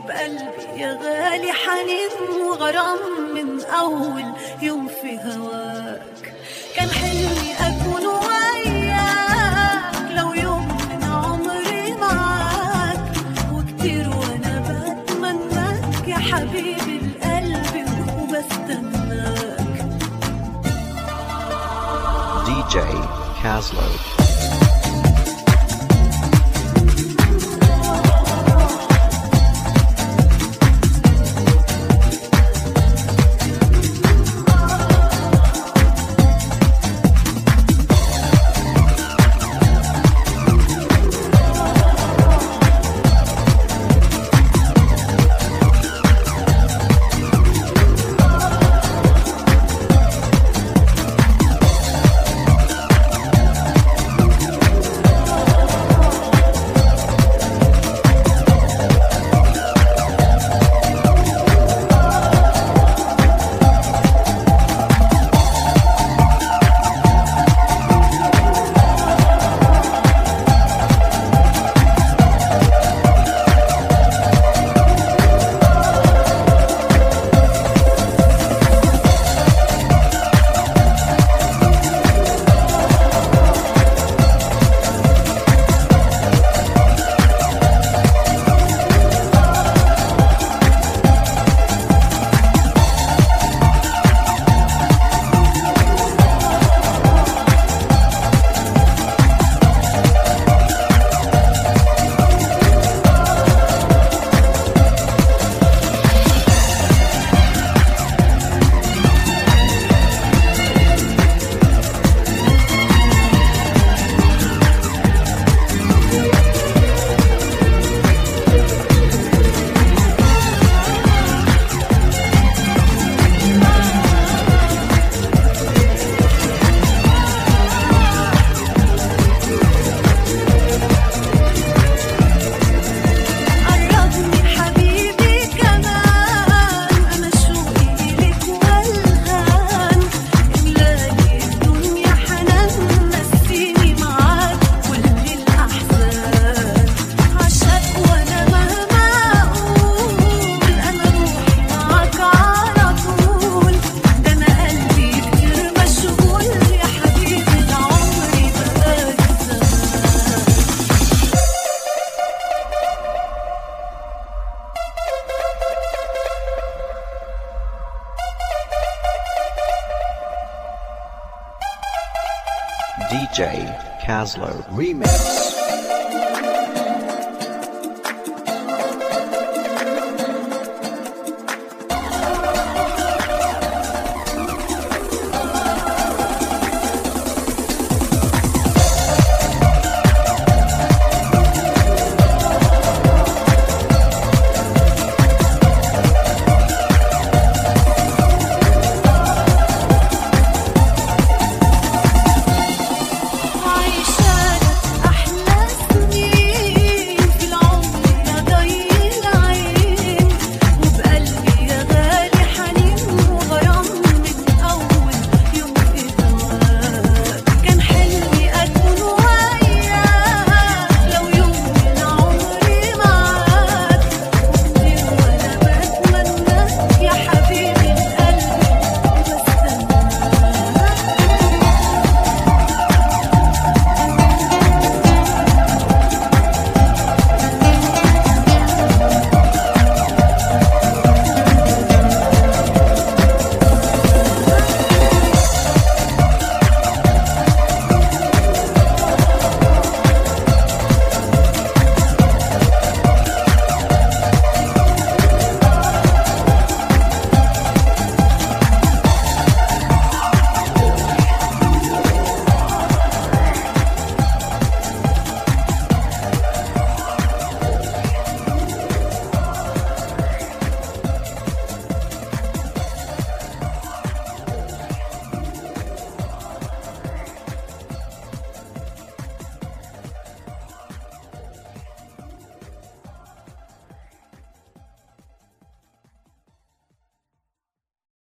بقلبي يا غالي حنين وغرام من أول يوم في هواك كان حلمي أكون وياك لو يوم من عمري معاك وكتير وأنا بتمناك يا حبيبي القلب وبستناك DJ Caslow. قربني حبيبي كمان أنا شوقي إليك والهان إملاني الدنيا حنان نسيني معاك كل الأحزان عشاك وأنا مهما أقول أنا روحي معاك على طول ده أنا قلبي كتير مشغول يا حبيبي ده عمري بقالي زمان DJ Caslow Remix.